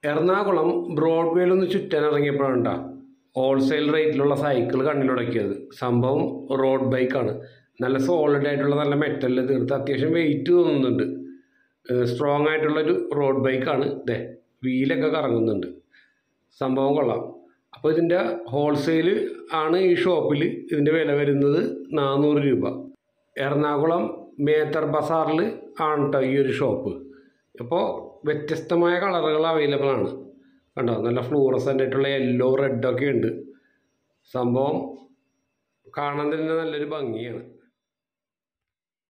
എറണാകുളം ബ്രോഡ്വേയിൽ ഒന്ന് ചുറ്റാൻ ഇറങ്ങിയപ്പോഴാണ് ട്ടാ ഹോൾസെയിൽ റേറ്റിലുള്ള സൈക്കിൾ കണ്ണിലുടക്കിയത് സംഭവം റോഡ് ബൈക്കാണ് നല്ല സോളിഡ് ആയിട്ടുള്ള നല്ല മെറ്റലിൽ തീർത്ത് അത്യാവശ്യം വെയിറ്റ് തോന്നുന്നുണ്ട് സ്ട്രോങ് ആയിട്ടുള്ളൊരു റോഡ് ബൈക്കാണ് ഇതേ വീലൊക്കെ കറങ്ങുന്നുണ്ട് സംഭവം കൊള്ളാം അപ്പോൾ ഇതിൻ്റെ ഹോൾസെയിൽ ആണ് ഈ ഷോപ്പിൽ ഇതിൻ്റെ വില വരുന്നത് നാനൂറ് രൂപ എറണാകുളം മേത്തർ ബസാറിൽ ആണ് കേട്ടോ ഈ ഒരു ഷോപ്പ് അപ്പോൾ വ്യത്യസ്തമായ കളറുകൾ അവൈലബിൾ ആണ് കണ്ടോ നല്ല ഫ്ലൂറസൻ്റ് ആയിട്ടുള്ള യെല്ലോ റെഡൊക്കെ ഉണ്ട് സംഭവം കാണാൻ തന്നെ നല്ലൊരു ഭംഗിയാണ്